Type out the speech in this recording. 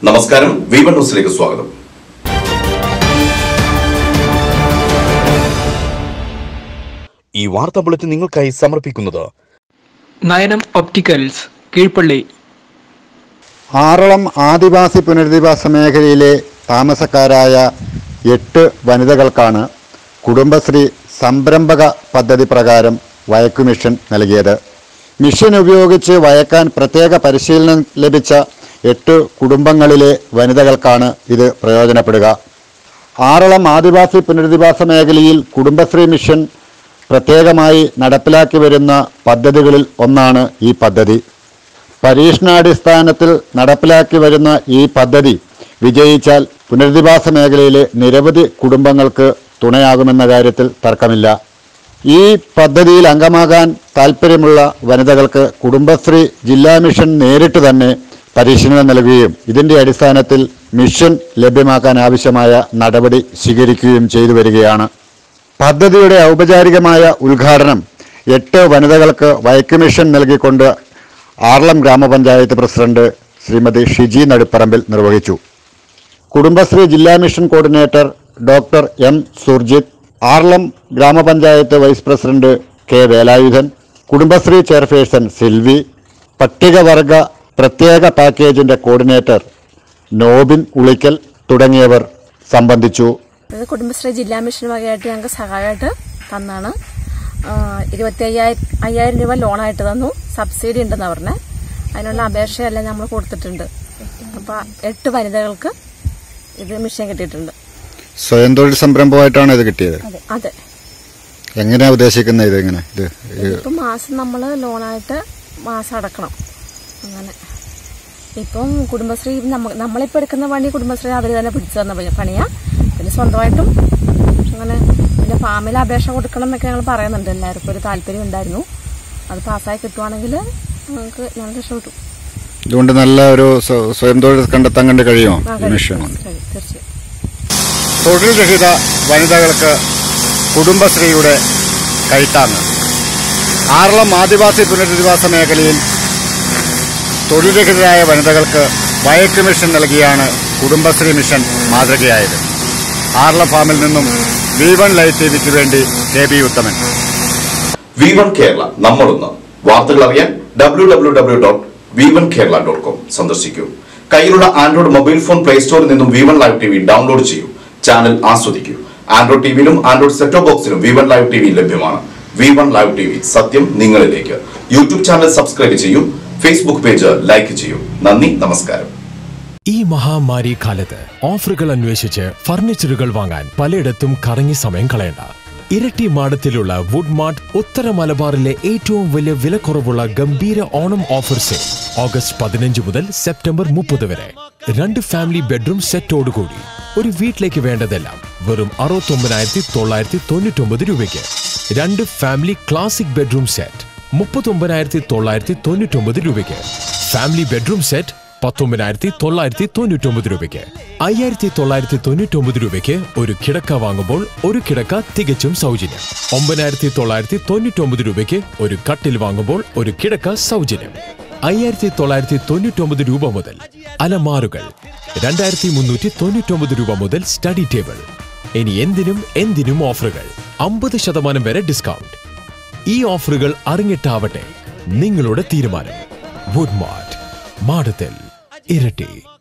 നമസ്കാരം വീവൺ ന്യൂസിലേക്ക് സ്വാഗതം ഈ വാർത്താ ബുള്ളറ്റിൻ നിങ്ങൾക്കായി സമർപ്പിക്കുന്നത് നയനം ഒപ്റ്റിക്കൽസ് കീഴ്പള്ളി ആറളം ആദിവാസി പുനരധിവാസ മേഖലയിലെ താമസക്കാരായ എട്ട് വനിതകൾക്കാണ് കുടുംബശ്രീ സംരംഭക പദ്ധതി പ്രകാരം വയക്കു മിഷൻ നൽകിയത് മിഷൻ ഉപയോഗിച്ച് വയക്കാൻ പ്രത്യേക പരിശീലനം ലഭിച്ച എട്ട് കുടുംബങ്ങളിലെ വനിതകൾക്കാണ് ഇത് പ്രയോജനപ്പെടുക ആറളം ആദിവാസി പുനരധിവാസ മേഖലയിൽ കുടുംബശ്രീ മിഷൻ പ്രത്യേകമായി നടപ്പിലാക്കി വരുന്ന പദ്ധതികളിൽ ഒന്നാണ് ഈ പദ്ധതി പരീക്ഷണാടിസ്ഥാനത്തിൽ നടപ്പിലാക്കി വരുന്ന ഈ പദ്ധതി വിജയിച്ചാൽ പുനരധിവാസ മേഖലയിലെ നിരവധി കുടുംബങ്ങൾക്ക് തുണയാകുമെന്ന കാര്യത്തിൽ തർക്കമില്ല ഈ പദ്ധതിയിൽ അംഗമാകാൻ താൽപ്പര്യമുള്ള വനിതകൾക്ക് കുടുംബശ്രീ ജില്ലാ മിഷൻ നേരിട്ട് തന്നെ പരിശീലനം നൽകുകയും ഇതിന്റെ അടിസ്ഥാനത്തിൽ മിഷൻ ലഭ്യമാക്കാൻ ആവശ്യമായ നടപടി സ്വീകരിക്കുകയും ചെയ്തു വരികയാണ് പദ്ധതിയുടെ ഔപചാരികമായ ഉദ്ഘാടനം എട്ട് വനിതകൾക്ക് വൈക്ക് മിഷൻ നൽകിക്കൊണ്ട് ആർളം ഗ്രാമപഞ്ചായത്ത് പ്രസിഡന്റ് ശ്രീമതി ഷിജി നടുപ്പറമ്പിൽ നിർവഹിച്ചു കുടുംബശ്രീ ജില്ലാ mission coordinator doctor M Surjith Aralam ഗ്രാമപഞ്ചായത്ത് vice president K Velayudhan Kudumbashree chairperson Silvi പട്ടികവർഗ പ്രത്യേക പാക്കേജിന്റെ കോർഡിനേറ്റർ നോബിൻ ഉളിക്കൽ തുടങ്ങിയവർ സംബന്ധിച്ചു ഇത് കുടുംബശ്രീ ജില്ലാ മിഷൻ വകയായിട്ട് ഞങ്ങൾക്ക് സഹായമായിട്ട് തന്നാണ് ഇരുപത്തി അയ്യായിരം അയ്യായിരം രൂപ ലോണായിട്ട് തന്നു സബ്സിഡി ഉണ്ടെന്ന് പറഞ്ഞേ അതിനുള്ള അപേക്ഷയെല്ലാം നമ്മൾ കൊടുത്തിട്ടുണ്ട് അപ്പോൾ എട്ട് വനിതകൾക്ക് ഇത് മിഷൻ കിട്ടിയിട്ടുണ്ട് സ്വയം തൊഴിൽ സംരംഭമായിട്ടാണ് ഇത് കിട്ടിയത് അതെ എങ്ങനെയാ ഉദ്ദേശിക്കുന്നത് ഇത് ഇങ്ങനെ ഇത് ഇപ്പം മാസം നമ്മൾ ലോണായിട്ട് മാസം അടക്കണം അങ്ങനെ ഇപ്പം കുടുംബശ്രീ നമ്മ നമ്മളിപ്പോൾ എടുക്കുന്ന പണി കുടുംബശ്രീ അവർ തന്നെ പിടിച്ചു തന്ന പണി- പണിയാ പിന്നെ സ്വന്തമായിട്ടും അങ്ങനെ പിന്നെ ഫാമിൽ അപേക്ഷ കൊടുക്കണം എന്നൊക്കെ ഞങ്ങൾ പറയുന്നുണ്ട് എല്ലാവർക്കും ഒരു താല്പര്യം ഉണ്ടായിരുന്നു അത് പാസ്സായി കിട്ടുവാണെങ്കിൽ നമുക്ക് ഞങ്ങൾ രക്ഷപ്പെട്ടു ഇതുകൊണ്ട് നല്ല ഒരു സ്വ- സ്വയം തൊഴിൽ കണ്ടെത്താൻ കണ്ട് കഴിയുമോ ആ, ഈ കഴിയും. മിഷൻ കൊണ്ട് കഴിയും, തീർച്ചയായും തൊഴിൽ രഹിത വനിതകൾക്ക് കുടുംബശ്രീയുടെ കൈത്താങ്ങ് ആറളം ആദിവാസി പുനരധിവാസ മേഖലയിൽ തൊഴിൽ രഹിതരായ വനിതകൾക്ക് വയക്ക് മിഷൻ നൽകിയാണ് കുടുംബശ്രീ മിഷൻ മാതൃകയായത് ആറളം ഫാമിൽ നിന്നും വി വൺ ലൈവ് ടി വിക്ക് വേണ്ടി K B Uthaman V one Kerala നമ്മളൊന്ന് വാർത്തകൾ അറിയാൻ W W W dot V one Kerala dot com സന്ദർശിക്കൂ കയ്യിലുള്ള ആൻഡ്രോയിഡ് മൊബൈൽ ഫോൺ പ്ലേ സ്റ്റോറിൽ നിന്നും V one live T V download ചെയ്യൂ ചാനൽ ആസ്വദിക്കൂ ആൻഡ്രോയിഡ് ടിവിയിലും ആൻഡ്രോയിഡ് സെറ്റോ ബോക്സിലും V one live T V ലഭ്യമാണ് V one live T V സത്യം നിങ്ങളിലേക്ക് യൂട്യൂബ് ചാനൽ സബ്സ്ക്രൈബ് ചെയ്യൂ ഫേസ്ബുക്ക് പേജ് ലൈക്ക് ചെയ്യൂ നന്ദി നമസ്കാരം ഈ മഹാമാരി കാലത്ത് ഓഫറുകൾ അന്വേഷിച്ച് ഫർണിച്ചറുകൾ വാങ്ങാൻ പലയിടത്തും കറങ്ങി സമയം കളയണ്ട ഇരട്ടി മാടത്തിലുള്ള വുഡ് മാർട്ട് ഉത്തര മലബാറിലെ ഏറ്റവും വലിയ വിലക്കുറവുള്ള ഗംഭീര ഓണം ഓഫർ സെയിൽ ഓഗസ്റ്റ് പതിനഞ്ച് മുതൽ സെപ്റ്റംബർ മുപ്പത് വരെ രണ്ട് ഫാമിലി ബെഡ്റൂം സെറ്റോടുകൂടി ഒരു വീട്ടിലേക്ക് വേണ്ടതെല്ലാം വെറും അറുപത്തൊമ്പതിനായിരത്തി തൊള്ളായിരത്തി തൊണ്ണൂറ്റൊമ്പത് രൂപയ്ക്ക് രണ്ട് ഫാമിലി ക്ലാസിക് ബെഡ്റൂം സെറ്റ് മുപ്പത്തൊമ്പതിനായിരത്തി തൊള്ളായിരത്തി തൊണ്ണൂറ്റൊമ്പത് രൂപയ്ക്ക് ഫാമിലി ബെഡ്റൂം സെറ്റ് പത്തൊമ്പതിനായിരത്തി തൊള്ളായിരത്തി തൊണ്ണൂറ്റൊമ്പത് രൂപയ്ക്ക് അയ്യായിരത്തി തൊള്ളായിരത്തി തൊണ്ണൂറ്റൊമ്പത് രൂപയ്ക്ക് ഒരു കിടക്ക വാങ്ങുമ്പോൾ ഒരു കിടക്ക തികച്ചും സൗജന്യം ഒമ്പതിനായിരത്തി തൊള്ളായിരത്തി തൊണ്ണൂറ്റൊമ്പത് രൂപയ്ക്ക് ഒരു കട്ടിൽ വാങ്ങുമ്പോൾ ഒരു കിടക്ക സൗജന്യം അയ്യായിരത്തി തൊള്ളായിരത്തി തൊണ്ണൂറ്റൊമ്പത് രൂപ മുതൽ അലമാറുകൾ രണ്ടായിരത്തി മുന്നൂറ്റി തൊണ്ണൂറ്റൊമ്പത് രൂപ മുതൽ സ്റ്റഡി ടേബിൾ ഇനി എന്തിനും എന്തിനും ഓഫറുകൾ അമ്പത് ശതമാനം വരെ ഡിസ്കൗണ്ട് ഈ ഓഫറുകൾ അറിഞ്ഞിട്ടാവട്ടെ നിങ്ങളുടെ തീരുമാനം വുഡ് മാർട്ട് മാടത്തിൽ ഇരട്ടി